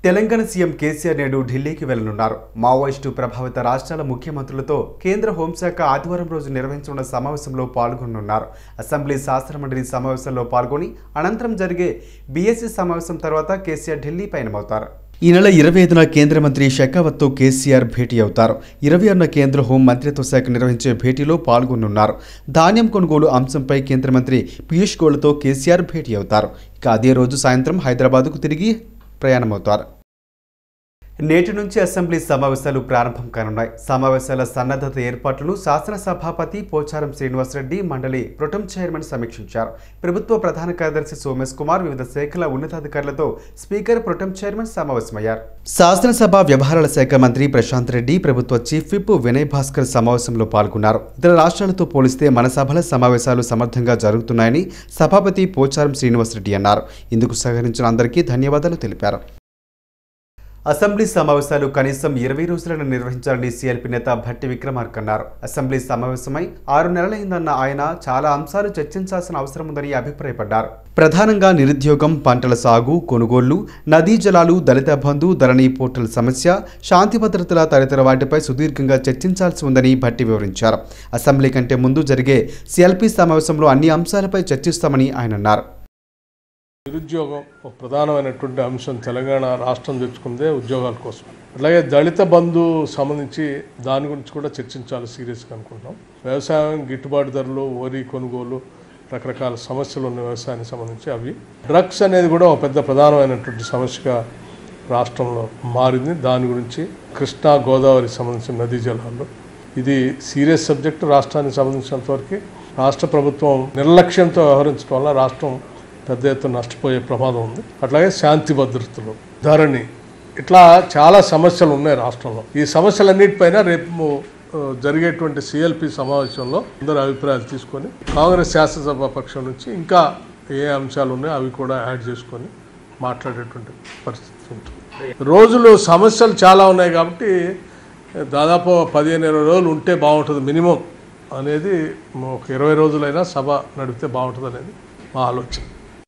Telangana CM KCR నేడు ఢిల్లీకి వెళ్లనున్నారు Maoist ప్రభావిత రాష్ట్రాల ముఖ్యమంత్రులతో కేంద్ర హోంశాఖ ఆదివారం రోజు నిర్వహించనున్న సమావేశంలో పాల్గొనున్నారు అసెంబ్లీ శాసనమండలి సమావేశంలో పాల్గొని అనంతరం జరిగే బీఎస్సీ సమావేశం తర్వాత కేసీఆర్ ఢిల్లీ పయనమవుతారు ఈ నెల ఇరవై ఐదున కేంద్ర మంత్రి షెకావత్తో కేసీఆర్ భేటీ అవుతారు ఇరవై ఆరున కేంద్ర హోం మంత్రిత్వ శాఖ నిర్వహించే భేటీలో పాల్గొనున్నారు ధాన్యం కొనుగోలు అంశంపై కేంద్ర మంత్రి పీయూష్ గోయల్తో కేసీఆర్ భేటీ అవుతారు ఇక అదే రోజు సాయంత్రం హైదరాబాద్కు తిరిగి ప్రయాణమవుతారు నేటి నుంచి అసెంబ్లీ సమావేశాలు ప్రారంభం కానున్నాయి సమావేశాల సన్నద్ధత ఏర్పాట్లను శాసనసభాపతి పోచారం శ్రీనివాసరెడ్డి మండలి ప్రొటం చైర్మన్ సమీక్షించారు ప్రభుత్వ ప్రధాన కార్యదర్శి సోమేష్ కుమార్ వివిధ శాఖల ఉన్నతాధికారులతో స్పీకర్ ప్రొటం చైర్మన్ సమావేశమయ్యారు శాసనసభ వ్యవహారాల శాఖ మంత్రి ప్రశాంత్ రెడ్డి ప్రభుత్వ చీఫ్ విప్ వినయ్ భాస్కర్ సమావేశంలో పాల్గొన్నారు ఇతర రాష్ట్రాలతో పోలిస్తే మన సభల సమావేశాలు సమర్థంగా జరుగుతున్నాయని సభాపతి పోచారం శ్రీనివాసరెడ్డి అన్నారు ఇందుకు సహకరించిన అందరికీ ధన్యవాదాలు తెలిపారు అసెంబ్లీ సమావేశాలు కనీసం ఇరవై రోజులను నిర్వహించాలని సీఎల్పీ నేత భట్టి విక్రమార్క అన్నారు అసెంబ్లీ సమావేశమై ఆరు నెలలైందన్న ఆయన చాలా అంశాలు చర్చించాల్సిన అవసరం ఉందని అభిప్రాయపడ్డారు ప్రధానంగా నిరుద్యోగం పంటల సాగు కొనుగోళ్లు నదీ జలాలు దళిత బంధు ధరణి పోర్టల్ సమస్య శాంతి భద్రతల తదితర వాటిపై సుదీర్ఘంగా చర్చించాల్సి ఉందని భట్టి వివరించారు అసెంబ్లీ కంటే ముందు జరిగే సీఎల్పీ సమావేశంలో అన్ని అంశాలపై చర్చిస్తామని ఆయన అన్నారు నిరుద్యోగం ఒక ప్రధానమైనటువంటి అంశం తెలంగాణ రాష్ట్రం తెచ్చుకుందే ఉద్యోగాల కోసం అలాగే దళిత బంధు సంబంధించి దాని గురించి కూడా చర్చించాలి సీరియస్గా అనుకుంటున్నాం వ్యవసాయం గిట్టుబాటు ధరలు వరి కొనుగోలు రకరకాల సమస్యలు ఉన్న వ్యవసాయానికి సంబంధించి అవి డ్రగ్స్ అనేది కూడా ఒక పెద్ద ప్రధానమైనటువంటి సమస్యగా రాష్ట్రంలో మారింది దాని గురించి కృష్ణా గోదావరి సంబంధించిన నదీ జలాల్లో ఇది సీరియస్ సబ్జెక్టు రాష్ట్రానికి సంబంధించినంతవరకు రాష్ట్ర ప్రభుత్వం నిర్లక్ష్యంతో వ్యవహరించడం వల్ల రాష్ట్రం పెద్ద ఎత్తున నష్టపోయే ప్రమాదం ఉంది అట్లాగే శాంతి భద్రతలు ధరణి ఇట్లా చాలా సమస్యలు ఉన్నాయి రాష్ట్రంలో ఈ సమస్యలన్నిటిపైన రేపు ఆ, జరిగేటువంటి సిఎల్పి సమావేశంలో అందరి అభిప్రాయాలు తీసుకొని కాంగ్రెస్ శాసనసభ పక్షం నుంచి ఇంకా ఏ అంశాలు ఉన్నాయో అవి కూడా యాడ్ చేసుకొని మాట్లాడేటువంటి పరిస్థితి ఉంటుంది రోజులు సమస్యలు చాలా ఉన్నాయి కాబట్టి దాదాపు పదిహేను ఇరవై రోజులు ఉంటే బాగుంటుంది మినిమం అనేది ఒక ఇరవై రోజులైనా సభ నడిపితే బాగుంటుంది అనేది మా ఆలోచన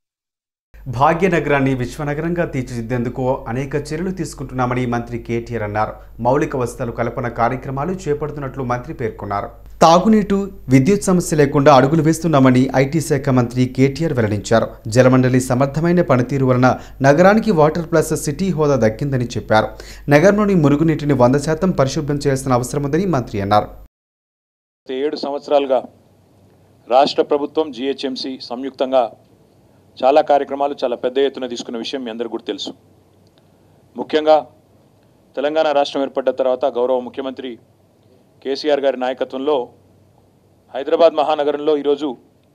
భాగ్యనగరాన్ని విశ్వనగరంగా తీర్చిదిద్దేందుకు అనేక చర్యలు తీసుకుంటున్నామని మంత్రి కేటీఆర్ అన్నారు మౌలిక వసతులు కల్పన కార్యక్రమాలు చేపడుతున్నట్లు మంత్రి పేర్కొన్నారు తాగునీటు విద్యుత్ సమస్య లేకుండా అడుగులు వేస్తున్నామని ఐటీ శాఖ మంత్రి కేటీఆర్ వెల్లడించారు జలమండలి సమర్థమైన పనితీరు వలన నగరానికి వాటర్ ప్లస్ సిటీ హోదా దక్కిందని చెప్పారు నగరంలోని మురుగునీటిని వంద శాతం పరిశుభ్రం చేయాల్సిన అవసరం ఉందని మంత్రి అన్నారు గత ఏడు సంవత్సరాలుగా రాష్ట్ర ప్రభుత్వం జిహెచ్ఎంసి సంయుక్తంగా చాలా కార్యక్రమాలు చాలా పెద్ద ఎత్తున తీసుకున్న విషయం మీ అందరికీ కూడా తెలుసు ముఖ్యంగా తెలంగాణ రాష్ట్రం ఏర్పడ్డ తర్వాత గౌరవ ముఖ్యమంత్రి కేసీఆర్ గారి నాయకత్వంలో హైదరాబాద్ మహానగరంలో ఈరోజు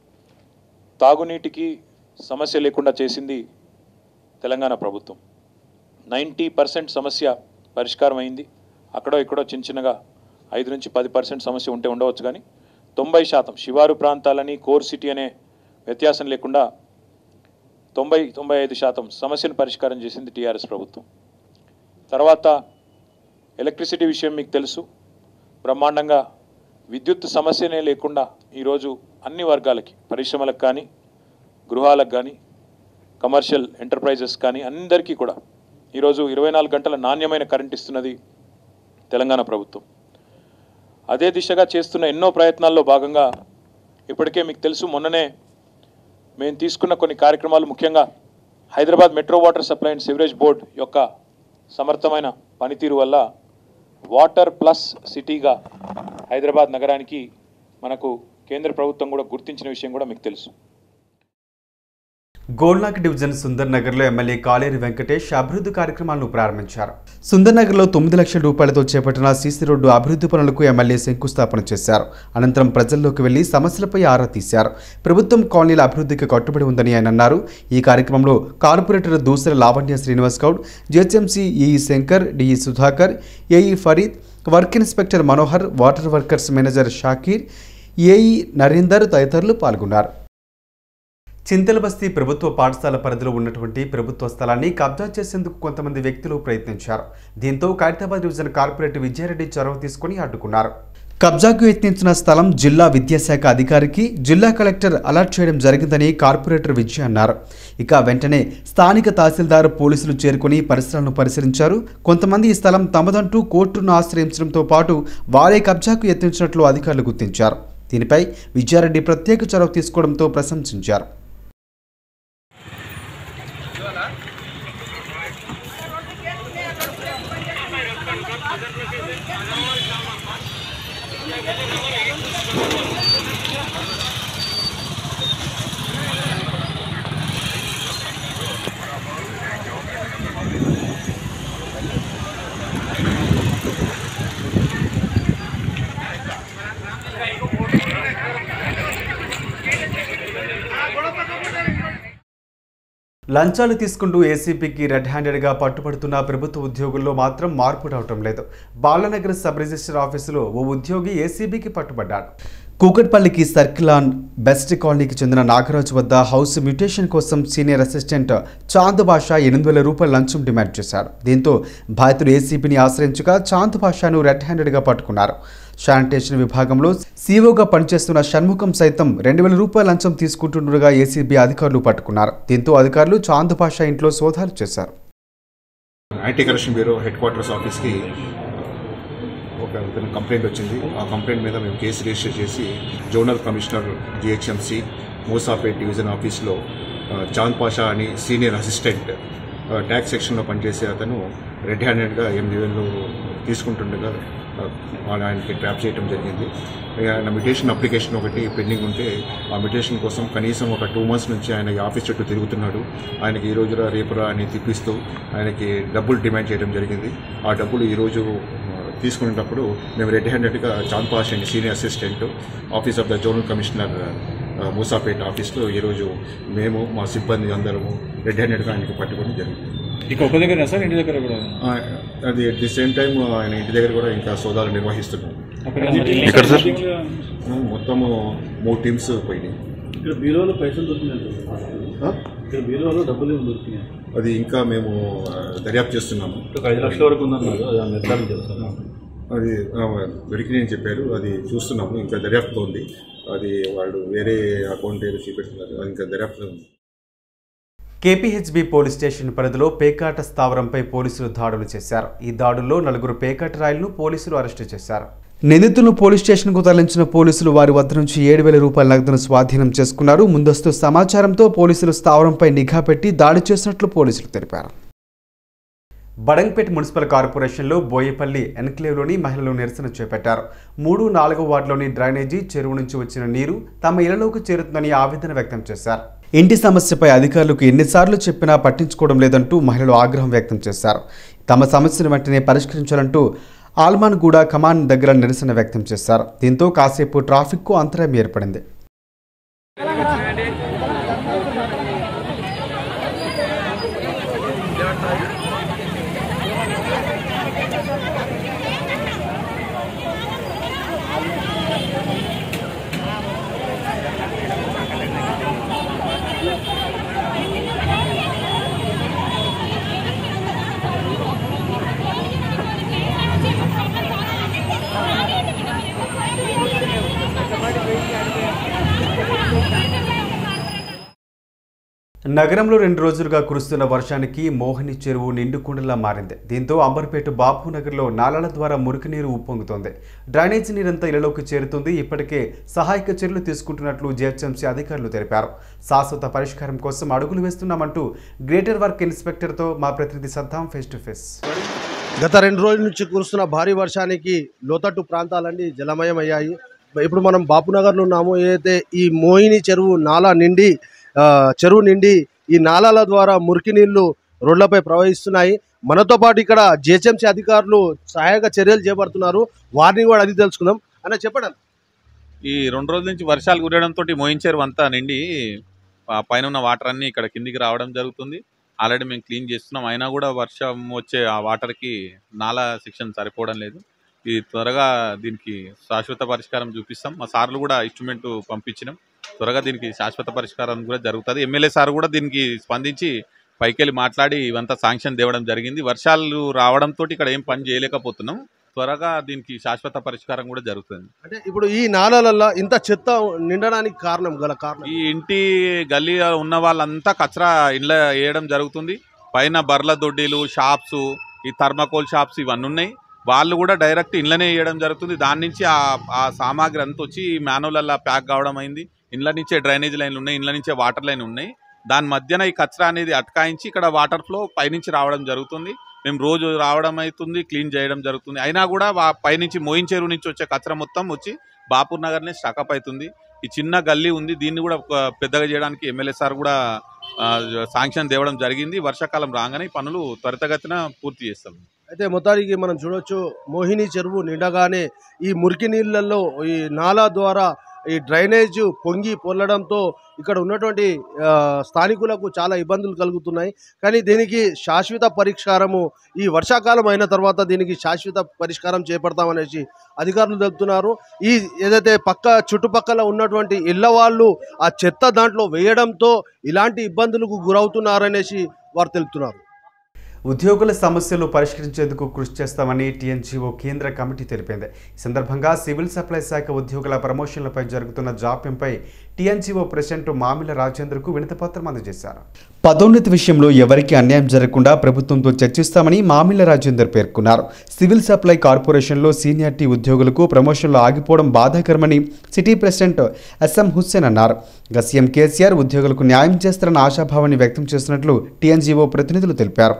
తాగునీటికి సమస్య లేకుండా చేసింది తెలంగాణ ప్రభుత్వం నైంటీ పర్సెంట్ సమస్య పరిష్కారం అయింది అక్కడో ఇక్కడో చిన్న చిన్నగా ఐదు నుంచి పది పర్సెంట్ సమస్య ఉంటే ఉండవచ్చు కానీ తొంభై శాతం శివారు ప్రాంతాలని కోర్ సిటీ అనే వ్యత్యాసం లేకుండా తొంభై తొంభై ఐదు శాతం సమస్యను పరిష్కారం చేసింది టీఆర్ఎస్ ప్రభుత్వం తర్వాత ఎలక్ట్రిసిటీ విషయం మీకు తెలుసు బ్రహ్మాండంగా విద్యుత్ సమస్యనే లేకుండా ఈరోజు అన్ని వర్గాలకి పరిశ్రమలకు కానీ గృహాలకు కానీ కమర్షియల్ ఎంటర్ప్రైజెస్ కానీ అందరికీ కూడా ఈరోజు ఇరవై నాలుగు గంటల నాణ్యమైన కరెంట్ ఇస్తున్నది తెలంగాణ ప్రభుత్వం అదే దిశగా చేస్తున్న ఎన్నో ప్రయత్నాల్లో భాగంగా ఇప్పటికే మీకు తెలుసు మొన్ననే మేము తీసుకున్న కొన్ని కార్యక్రమాలు ముఖ్యంగా Hyderabad metro water supply and sewerage board యొక్క సమర్థమైన పనితీరు వల్ల వాటర్ ప్లస్ సిటీగా హైదరాబాద్ నగరానికి మనకు కేంద్ర ప్రభుత్వం కూడా గుర్తించిన విషయం కూడా మీకు తెలుసు గోల్నాక్ డివిజన్ సుందర్ నగర్లో ఎమ్మెల్యే కాలేరు వెంకటేష్ అభివృద్ధి కార్యక్రమాలను ప్రారంభించారు సుందర్ నగర్లో తొమ్మిది లక్షల రూపాయలతో చేపట్టిన సీసీ రోడ్డు అభివృద్ధి పనులకు ఎమ్మెల్యే శంకుస్థాపన చేశారు అనంతరం ప్రజల్లోకి వెళ్లి సమస్యలపై ఆరా తీశారు ప్రభుత్వం కాలనీల అభివృద్ధికి కట్టుబడి ఉందని ఆయన అన్నారు ఈ కార్యక్రమంలో corporator Dusari Lavanya Srinivas Goud GHMC EE Shankar DE Sudhakar AE Farid work inspector Manohar water workers manager Shakir AE Narender తదితరులు పాల్గొన్నారు చింతలబస్తీ ప్రభుత్వ పాఠశాల పరిధిలో ఉన్నటువంటి ప్రభుత్వ స్థలాన్ని కబ్జా చేసేందుకు కొంతమంది వ్యక్తులు ప్రయత్నించారు దీంతో ఖైరతాబాద్ డివిజన్ కార్పొరేటర్ విజయారెడ్డి చొరవ తీసుకుని అడ్డుకున్నారు కబ్జాకు యత్నించిన స్థలం జిల్లా విద్యాశాఖ అధికారికి జిల్లా కలెక్టర్ అలర్ట్ చేయడం జరిగిందని కార్పొరేటర్ విజయ్ అన్నారు ఇక వెంటనే స్థానిక తహసీల్దార్ పోలీసులు చేరుకుని పరిసరాలను పరిశీలించారు కొంతమంది ఈ స్థలం తమదంటూ కోర్టును ఆశ్రయించడంతో పాటు వారే కబ్జాకు యత్నించినట్లు అధికారులు గుర్తించారు దీనిపై విజయారెడ్డి ప్రత్యేక చొరవ తీసుకోవడంతో ప్రశంసించారు లంచాలు తీసుకుంటూ ఏసీపీకి రెడ్ హ్యాండెడ్గా పట్టుబడుతున్న ప్రభుత్వ ఉద్యోగుల్లో మాత్రం మార్పు రావటం లేదు బాలనగర్ సబ్ రిజిస్టర్ ఆఫీసులో ఓ ఉద్యోగి ఏసీబీకి పట్టుబడ్డాడు కూకట్పల్లికి సర్కిల్ ఆన్ బెస్ట్ కాలనీకి చెందిన నాగరాజు వద్ద హౌస్ మ్యూటేషన్ కోసం సీనియర్ అసిస్టెంట్ చాంద్ బాషా ఎనిమిది వేల రూపాయల లంచం డిమాండ్ చేశాడు దీంతో బాధితుడు ఏసీపీని ఆశ్రయించగా చాంద్ బాషాను రెడ్ హ్యాండెడ్గా పట్టుకున్నారు శానిటేషన్ విభాగంలో సీఓగా పనిచేస్తున్న షణ్ముఖం సైతం రెండు వేల రూపాయల లంచం తీసుకుంటుండగా ఏసీబీ అధికారులు పట్టుకున్నారు దీంతో అధికారులు చాంద్ బాషా ఇంట్లో సోదాలు చేశారు anti corruption bureau headquarters ఆఫీస్కి ఒక కంప్లైంట్ వచ్చింది ఆ కంప్లైంట్ మీద మేము కేసు రిజిస్టర్ చేసి zonal commissioner GHMC Moosapet division ఆఫీస్లో ఆ, చాంద్ పాషా అని సీనియర్ అసిస్టెంట్ ఆ, ట్యాక్స్ సెక్షన్లో పనిచేసే అతను రెడ్ హ్యాండెడ్గా ఎనిమిది వేలు తీసుకుంటుండగా ఆ, వాళ్ళు ఆయనకి ట్రాప్ చేయడం జరిగింది ఆయన మ్యుటేషన్ అప్లికేషన్ ఒకటి పెండింగ్ ఉంటే ఆ మ్యుటేషన్ కోసం కనీసం ఒక టూ మంత్స్ నుంచి ఆయన ఈ ఆఫీస్ చుట్టూ తిరుగుతున్నాడు ఆయనకి ఈ రోజురా రేపురా అని తిప్పిస్తూ ఆయనకి డబ్బులు డిమాండ్ చేయడం జరిగింది ఆ డబ్బులు ఈరోజు తీసుకునేటప్పుడు మేము రెడ్ హ్యాండెడ్గా Chand Pasha and senior assistant office of the zonal commissioner ఆ, మూసాపేట్ ఆఫీస్లో ఈరోజు మేము మా సిబ్బంది అందరము రెడ్ హ్యాండెడ్గా ఆయనకి పట్టుకోవడం జరిగింది ఇక ఒక దగ్గర సార్ ఇంటి దగ్గర కూడా ఆ, అది అట్ ది సేమ్ టైం ఆయన ఇంటి దగ్గర కూడా ఇంకా సోదాలు నిర్వహిస్తున్నాం ఇక్కడ సార్ మొత్తము మూడు టీమ్స్ పోయినాయి ఇక్కడ బీరోలో పైసలు దొరికినాయి ఆ? ఇక్కడ బీరోలో డబ్బులు ఏమి దొరికినాయి అది ఇంకా మేము ఆ, దర్యాప్తు చేస్తున్నాము ఒక ఐదు లక్షల వరకు ఉందన్నారు అది నిర్ధారించారు సార్ అది ఆ, దొరికినాయని చెప్పారు అది చూస్తున్నాము ఇంకా దర్యాప్తులో ఉంది అది వాళ్ళు వేరే అకౌంట్ ఏదో చూపెడుతున్నారు అది ఇంకా దర్యాప్తులో ఉంది కేపీహెచ్బి పోలీస్ స్టేషన్ పరిధిలో పేకాట స్థావరంపై పోలీసులు దాడులు చేశారు ఈ దాడుల్లో నలుగురు పేకాట రాయలను పోలీసులు అరెస్టు చేశారు నిందితులను పోలీస్ స్టేషన్కు తరలించిన పోలీసులు వారి వద్ద నుంచి ఏడు వేల రూపాయల నగదును స్వాధీనం చేసుకున్నారు ముందస్తు సమాచారంతో పోలీసులు స్థావరంపై నిఘా పెట్టి దాడి చేసినట్లు పోలీసులు తెలిపారు బడంగ్పేట్ మున్సిపల్ కార్పొరేషన్లో బోయేపల్లి ఎన్క్లేవ్లోని మహిళలు నిరసన చేపట్టారు మూడు నాలుగో వార్డులోని డ్రైనేజీ చెరువు నుంచి వచ్చిన నీరు తమ ఇళ్లలోకి చేరుతుందని ఆవేదన వ్యక్తం చేశారు ఇంటి సమస్యపై అధికారులకు ఎన్నిసార్లు చెప్పినా పట్టించుకోవడం లేదంటూ మహిళలు ఆగ్రహం వ్యక్తం చేశారు తమ సమస్యను వెంటనే పరిష్కరించాలంటూ ఆల్మాన్గూడ కమాన్ దగ్గర నిరసన వ్యక్తం చేశారు దీంతో కాసేపు ట్రాఫిక్కు అంతరాయం ఏర్పడింది నగరంలో రెండు రోజులుగా కురుస్తున్న వర్షానికి మోహిని చెరువు నిండుకుండలా మారింది దీంతో అంబర్పేట బాపు నగర్లో నాలాల ద్వారా మురికి నీరు ఉప్పొంగుతోంది డ్రైనేజీ నీరంతా ఇళ్లలోకి చేరుతుంది ఇప్పటికే సహాయక చర్యలు తీసుకుంటున్నట్లు జిహెచ్ఎంసీ అధికారులు తెలిపారు శాశ్వత పరిష్కారం కోసం అడుగులు వేస్తున్నామంటూ గ్రేటర్ వర్క్ ఇన్స్పెక్టర్తో మా ప్రతినిధి సద్దాం ఫేస్ టు ఫేస్ గత రెండు రోజుల నుంచి కురుస్తున్న భారీ వర్షానికి లోతట్టు ప్రాంతాలన్నీ జలమయం అయ్యాయి ఇప్పుడు మనం బాపునగర్లో ఉన్నాము ఏదైతే ఈ మోహిని చెరువు నాలా నిండి ఆ, చెరువు నిండి ఈ నాలాల ద్వారా మురికి నీళ్లు రోడ్లపై ప్రవహిస్తున్నాయి మనతో పాటు ఇక్కడ జిహెచ్ఎంసీ అధికారులు సహాయక చర్యలు చేపడుతున్నారు వారిని కూడా అడిగి తెలుసుకుందాం అన్న చెప్పండి ఈ రెండు రోజుల నుంచి వర్షాలు కురవడంతో మోయించేరు అంతా నిండి ఆ పైన ఉన్న వాటర్ అన్ని ఇక్కడ కిందికి రావడం జరుగుతుంది ఆల్రెడీ మేము క్లీన్ చేస్తున్నాం అయినా కూడా వర్షం వచ్చే ఆ వాటర్కి నాలా సెక్షన్ సరిపోవడం లేదు ఇది త్వరగా దీనికి శాశ్వత పరిష్కారం చూపిస్తాం మా సార్లు కూడా ఇన్స్ట్రుమెంట్ పంపించినాం త్వరగా దీనికి శాశ్వత పరిష్కారం కూడా జరుగుతుంది ఎమ్మెల్యే సార్ కూడా దీనికి స్పందించి పైకెళ్ళి మాట్లాడి ఇవంతా శాంక్షన్ తేవడం జరిగింది వర్షాలు రావడంతో ఇక్కడ ఏం పని చేయలేకపోతున్నాం త్వరగా దీనికి శాశ్వత పరిష్కారం కూడా జరుగుతుంది అంటే ఇప్పుడు ఈ నాలలలో ఇంత చెత్త నిండడానికి కారణం గల కారణం ఈ ఇంటి గల్లీ ఉన్న వాళ్ళంతా కచరా ఇండ్ల వేయడం జరుగుతుంది పైన బర్ల దొడ్డీలు షాప్స్ ఈ థర్మకోల్ షాప్స్ ఇవన్నీ ఉన్నాయి వాళ్ళు కూడా డైరెక్ట్ ఇండ్లనే వేయడం జరుగుతుంది దాని నుంచి ఆ ఆ సామాగ్రి అంతా వచ్చి మాన్యువల్ ప్యాక్ కావడం అయింది ఇండ్ల నుంచే డ్రైనేజ్ లైన్లు ఉన్నాయి ఇండ్ల నుంచే వాటర్ లైన్ ఉన్నాయి దాని మధ్యన ఈ కచరా అనేది అటకాయించి ఇక్కడ వాటర్ ఫ్లో పైనుంచి రావడం జరుగుతుంది మేము రోజు రావడం అవుతుంది క్లీన్ చేయడం జరుగుతుంది అయినా కూడా వా- పైనుంచి మోయించేరు నుంచి వచ్చే కచరా మొత్తం వచ్చి బాపూర్ నగర్నే స్టకప్ అవుతుంది ఈ చిన్న గల్లీ ఉంది దీన్ని కూడా ఒక పెద్దగా చేయడానికి ఎమ్మెల్యే సార్ కూడా ఆ, శాంక్షన్ తేవడం జరిగింది వర్షాకాలం రాగానే ఈ పనులు త్వరితగతిన పూర్తి చేస్తాం అయితే మొత్తానికి మనం చూడొచ్చు మోహిని చెరువు నిండగానే ఈ మురికి నీళ్ళల్లో ఈ నాలా ద్వారా ఈ డ్రైనేజ్ పొంగి పొల్లడంతో ఇక్కడ ఉన్నటువంటి ఆ, స్థానికులకు చాలా ఇబ్బందులు కలుగుతున్నాయి కానీ దీనికి శాశ్వత పరిష్కారము ఈ వర్షాకాలం అయిన తర్వాత దీనికి శాశ్వత పరిష్కారం చేపడతామనేసి అధికారులు తెలుపుతున్నారు ఈ ఏదైతే పక్క చుట్టుపక్కల ఉన్నటువంటి ఇళ్ల వాళ్ళు ఆ చెత్త దాంట్లో వేయడంతో ఇలాంటి ఇబ్బందులకు గురవుతున్నారనేసి వారు తెలుపుతున్నారు ఉద్యోగుల సమస్యలు పరిష్కరించేందుకు కృషి చేస్తామని టీఎన్జీఓ కేంద్ర కమిటీ తెలిపింది ఈ సందర్భంగా సివిల్ సప్లై శాఖ ఉద్యోగుల ప్రమోషన్లపై జరుగుతున్న జాప్యంపై టీఎన్జీఓ ప్రెసిడెంట్ మామిల రాజేంద్రకు వినతిపత్రం అందజేశారు పదోన్నతి విషయంలో ఎవరికి అన్యాయం జరగకుండా ప్రభుత్వంతో చర్చిస్తామని మామిల రాజేందర్ పేర్కొన్నారు సివిల్ సప్లై కార్పొరేషన్లో సీనియారిటీ ఉద్యోగులకు ప్రమోషన్లు ఆగిపోవడం బాధాకరమని సిటీ ప్రెసిడెంట్ ఎస్ఎం హుస్సేన్ అన్నారు ఇక సీఎం కేసీఆర్ ఉద్యోగులకు న్యాయం చేస్తారన్న ఆశాభావాన్ని వ్యక్తం చేస్తున్నట్లు టీఎన్జీఓ ప్రతినిధులు తెలిపారు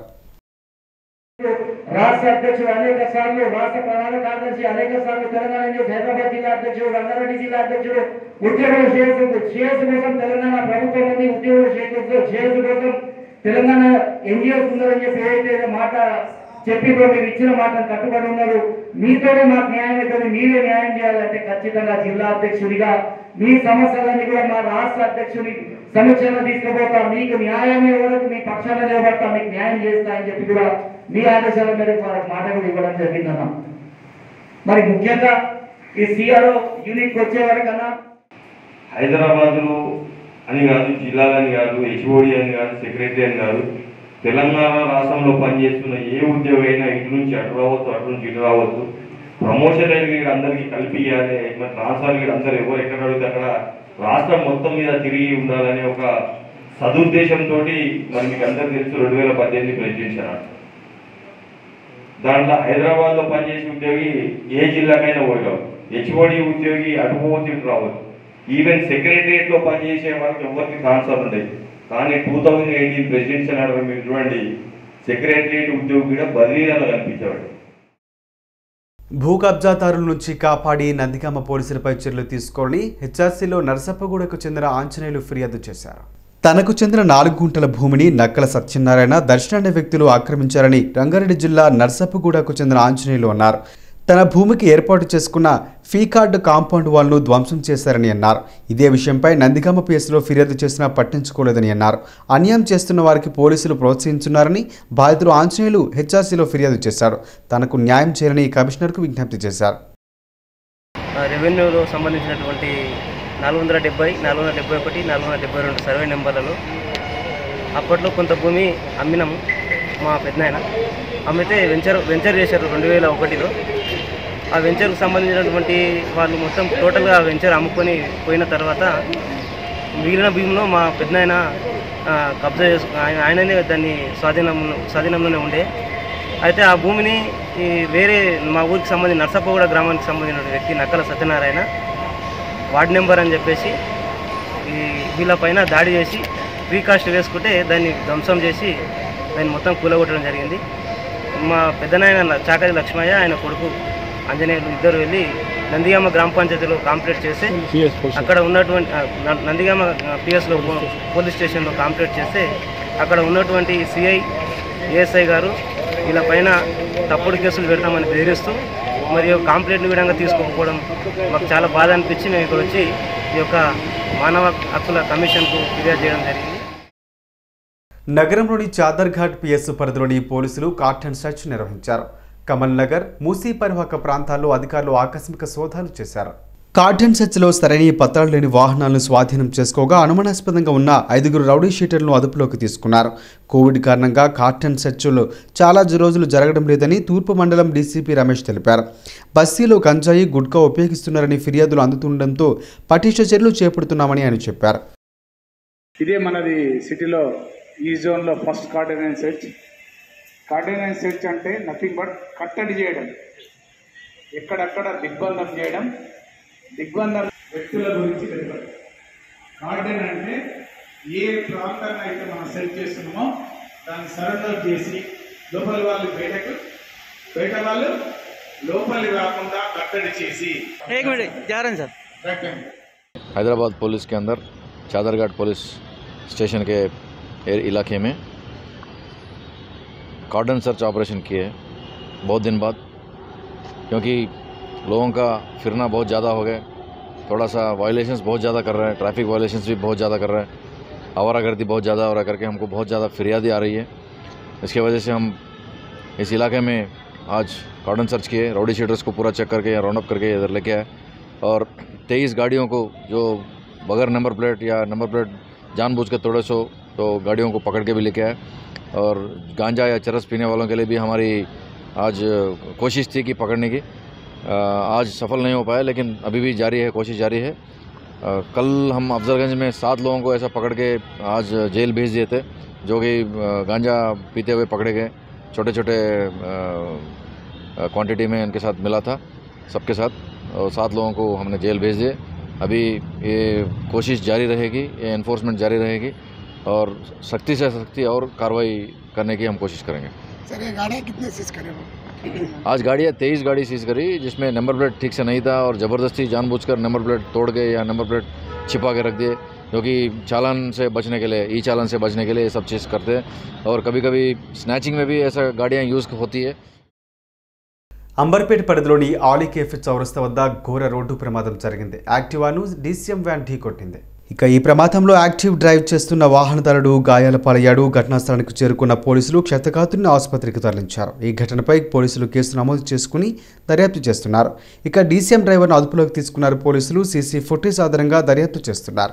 రాష్ట్ర అధ్యక్షుడు అనేక సార్లు రాష్ట్ర ప్రధాన కార్యదర్శి అనేక సార్లు తెలంగాణ న్యూస్ హైదరాబాద్ జిల్లా అధ్యక్షుడు రంగారెడ్డి జిల్లా అధ్యక్షుడు ఉద్యోగుల శ్రేయస్సు శ్రేయస్సు కోసం తెలంగాణ ప్రభుత్వం ఉంది ఉద్యోగుల శ్రేయస్సు శ్రేయస్సు కోసం తెలంగాణ ఎన్జిఓస్ ఉందని చెప్పి ఏదైతే మాట చెప్పిలో మీరు ఇచ్చిన మాటను కట్టుబడి ఉన్నారు మీతోనే మాకు న్యాయం అవుతుంది మీరే న్యాయం చేయాలంటే ఖచ్చితంగా జిల్లా అధ్యక్షుడిగా మీ సమస్యలన్నీ కూడా మా రాష్ట్ర అధ్యక్షుడి సమీక్షలో తీసుకుపోతా మీకు న్యాయమే వరకు మీ పక్షాన నిలబడతా మీకు న్యాయం చేస్తా అని చెప్పి కూడా మీ ఆదేశాల మేరకు వారికి మాట కూడా ఇవ్వడం జరిగిందన్న మరి ముఖ్యంగా ఈ సిఆర్ఓ యూనిట్ వచ్చే వరకన్నా హైదరాబాదులో అని కాదు జిల్లాలని కాదు హెచ్ఓడి అని కాదు సెక్రటరీ అని కాదు తెలంగాణ రాష్ట్రంలో పనిచేస్తున్న ఏ ఉద్యోగం అయినా ఇటు నుంచి అటు రావచ్చు అటు నుంచి ఇటు రావచ్చు ప్రమోషన్ అనేది ఇక్కడ అందరికీ కల్పించాలి మరి ట్రాన్స్ఫర్ ఇక్కడ అందరు ఎవరు ఎక్కడ అడిగితే అక్కడ రాష్ట్రం మొత్తం మీద తిరిగి ఉండాలనే ఒక సదుద్దేశంతో మరి మీకు అందరికీ తెలుసు రెండు వేల పద్దెనిమిది ప్రకటించారు దాంట్లో హైదరాబాద్లో పనిచేసే ఉద్యోగి ఏ జిల్లాకైనా పోయగలరు హెచ్ఓడి ఉద్యోగి అటు పోవచ్చు ఇటు రావచ్చు ఈవెన్ సెక్రటరియట్ లో పనిచేసే వాళ్ళకి ఎవరికి ట్రాన్స్ఫర్ ఉండేది కానీ two thousand eighteen presidential order మీరు చూడండి సెక్రటరియట్ ఉద్యోగి కూడా బదిలీలలో కనిపించేవాడు భూ కబ్జాదారుల నుంచి కాపాడి నందిగామ పోలీసులపై చర్యలు తీసుకోవాలని హెచ్ఆర్సీలో నరసప్పగూడకు చెందిన ఆంజనేయులు ఫిర్యాదు చేశారు తనకు చెందిన నాలుగు గుంటల భూమిని నక్కల సత్యనారాయణ దర్శన అనే వ్యక్తులు ఆక్రమించారని రంగారెడ్డి జిల్లా నర్సప్పగూడకు చెందిన ఆంజనేయులు అన్నారు తన భూమికి ఏర్పాటు చేసుకున్న ఫీ కార్డు కాంపౌండ్ వాల్ను ధ్వంసం చేశారని అన్నారు ఇదే విషయంపై నందిగామ పిఎస్లో ఫిర్యాదు చేసినా పట్టించుకోలేదని అన్నారు అన్యాయం చేస్తున్న వారికి పోలీసులు ప్రోత్సహించున్నారని బాధితులు ఆంజనేయులు హెచ్ఆర్సీలో ఫిర్యాదు చేశారు తనకు న్యాయం చేయాలని కమిషనర్కు విజ్ఞప్తి చేశారు రెవెన్యూలో సంబంధించినటువంటి నాలుగు వందల డెబ్బై నాలుగు వందల డెబ్బై ఒకటి నాలుగు వందల డెబ్బై రెండు సర్వే నెంబర్లలో అప్పట్లో కొంత భూమి అమ్మినాము మా పెద్దనాయన అమ్మితే వెంచర్ వెంచర్ చేశారు రెండు వేల ఒకటిలో ఆ వెంచర్కు సంబంధించినటువంటి వాళ్ళు మొత్తం టోటల్గా ఆ వెంచర్ అమ్ముకొని పోయిన తర్వాత మిగిలిన భూమిలో మా పెద్దనాయన ఆ, కబ్జా చేసుకు ఆయన ఆయననే దాన్ని స్వాధీనంలో స్వాధీనంలోనే ఉండే అయితే ఆ భూమిని ఈ వేరే మా ఊరికి సంబంధించిన నర్సప్పగూడ గ్రామానికి సంబంధించిన వ్యక్తి నక్కల సత్యనారాయణ వార్డ్ నెంబర్ అని చెప్పేసి ఈ వీళ్ళపైన దాడి చేసి ప్రీకాస్ట్ వేసుకుంటే దాన్ని ధ్వంసం చేసి దాన్ని మొత్తం కూలగొట్టడం జరిగింది మా పెద్దనాయన చాకరి లక్ష్మయ్య ఆయన కొడుకు ఆంజనేయులు ఇద్దరు వెళ్ళి నందిగామ గ్రామ పంచాయతీలో కాంప్లీట్ చేస్తే అక్కడ ఉన్నటువంటి ఆ, న- నందిగామ పిఎస్లో పోలీస్ స్టేషన్లో కాంప్లీట్ చేస్తే అక్కడ ఉన్నటువంటి సిఐ ఏఎస్ఐ గారు వీళ్ళ పైన తప్పుడు కేసులు పెడతామని బెదిరిస్తూ మరియు కాంప్లైంట్ విధంగా తీసుకోకపోవడం మాకు చాలా బాధ అనిపించి మేము ఇక్కడ వచ్చి ఈ యొక్క మానవ హక్కుల కమిషన్కు ఫిర్యాదు చేయడం జరిగింది నగరంలోని చాదర్ఘాట్ పిఎస్ పరిధిలోని పోలీసులు కార్టన్ సెర్చ్ నిర్వహించారు కమల్ నగర్ మూసీ పరివాహక ప్రాంతాల్లో అధికారులు ఆకస్మిక సోదాలు చేశారు కార్డన్ సెర్చ్లో సరైన పత్రాలు లేని వాహనాలను స్వాధీనం చేసుకోగా అనుమానాస్పదంగా ఉన్న ఐదుగురు రౌడీ షీటర్లను అదుపులోకి తీసుకున్నారు కోవిడ్ కారణంగా కార్టన్ సెర్చ్లు చాలా రోజులు జరగడం లేదని తూర్పు మండలం డీసీపీ రమేష్ తెలిపారు బస్తీలో గంజాయి గుట్కా ఉపయోగిస్తున్నారని ఫిర్యాదులు అందుతుండటంతో పటిష్ట చర్యలు చేపడుతున్నామని ఆయన చెప్పారు ఇదే మనది సిటీలో ఈ జోన్లో first cordon search cordon search అంటే నథింగ్ బట్ కట్టడి చేయడం ఎక్కడెక్కడ దిగ్బంధం చేయడం దిగ్బంధం వ్యక్తుల గురించి వెతకడం కార్డెన్ అంటే ఏ ప్రాంతాన్ని అయితే మనం సెర్చ్ చేస్తున్నామో దాన్ని సరెండర్ చేసి లోపలి వాళ్ళు బయటకు బయట వాళ్ళు లోపలి రాకుండా కట్టడి చేసి हैदराबाद पुलिस के अंदर चादरघाट पुलिस स्टेशन के ए- इलाके में कार्डन सर्च ऑपरेशन किए बहुत दिन बाद क्योंकि लोगों का फिरना बहुत ज़्यादा हो गया थोड़ा सा वायलेशंस बहुत ज़्यादा कर रहे हैं ट्रैफिक वायलेशंस भी बहुत ज़्यादा कर रहे हैं आवारागर्दी बहुत ज़्यादा हो रहा करके हमको बहुत ज़्यादा फिरियादी आ रही है इसकी वजह से हम इस इलाके में आज कार्डन सर्च किए राउडी शीटर्स को पूरा चेक करके राउंड अप करके इधर लेके आए और तेईस गाड़ियों को जो बगैर नंबर प्लेट या नंबर प्लेट जानबूझ के तोड़े सो तो गाड़ियों को पकड़ के भी लेके आए और गांजा या चरस पीने वालों के लिए भी हमारी आज कोशिश थी कि पकड़ने की अ, आज सफल नहीं हो पाया लेकिन अभी भी जारी है कोशिश जारी है अ, कल हम अफजलगंज में सात लोगों को ऐसा पकड़ के आज जेल भेज दिए थे जो कि अ, गांजा पीते हुए पकड़े गए छोटे छोटे क्वांटिटी में इनके साथ मिला था सबके साथ और सात लोगों को हमने जेल भेज दिए अभी ये कोशिश जारी रहेगी ये एनफोर्समेंट जारी रहेगी और सख्ती से सख्ती और कार्रवाई करने की हम कोशिश करेंगे सर ये गाड़ियाँ कितने सीज करे वो आज गाड़ियाँ तेईस गाड़ी सीज करी जिसमें नंबर प्लेट ठीक से नहीं था और ज़बरदस्ती जानबूझकर नंबर प्लेट तोड़ के या नंबर प्लेट छिपा के रख दिए क्योंकि चालान से बचने के लिए ई चालान से बचने के लिए ये सब चीज़ करते हैं और कभी कभी स्नैचिंग में भी ऐसा गाड़ियाँ यूज़ होती है అంబర్పేట పరిధిలోని ఆలికేఫ్ చౌరస్తా వద్ద ఘోర రోడ్డు ప్రమాదం జరిగింది యాక్టివాను డీసీఎం వ్యాన్ ఢీకొట్టింది ఇక ఈ ప్రమాదంలో యాక్టివ్ డ్రైవ్ చేస్తున్న వాహనదారుడు గాయాల పాలయ్యాడు ఘటనా స్థలానికి చేరుకున్న పోలీసులు క్షతగాతుని ఆసుపత్రికి తరలించారు ఈ ఘటనపై పోలీసులు కేసు నమోదు చేసుకుని దర్యాప్తు చేస్తున్నారు ఇక డీసీఎం డ్రైవర్ను అదుపులోకి తీసుకున్నారు పోలీసులు సీసీ ఫుటేజ్ ఆధారంగా దర్యాప్తు చేస్తున్నారు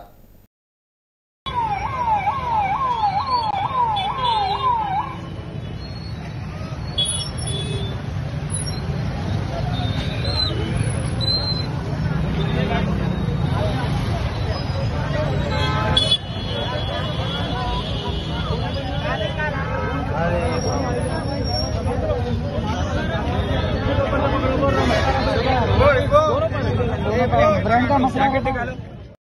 ब्रांड का मसला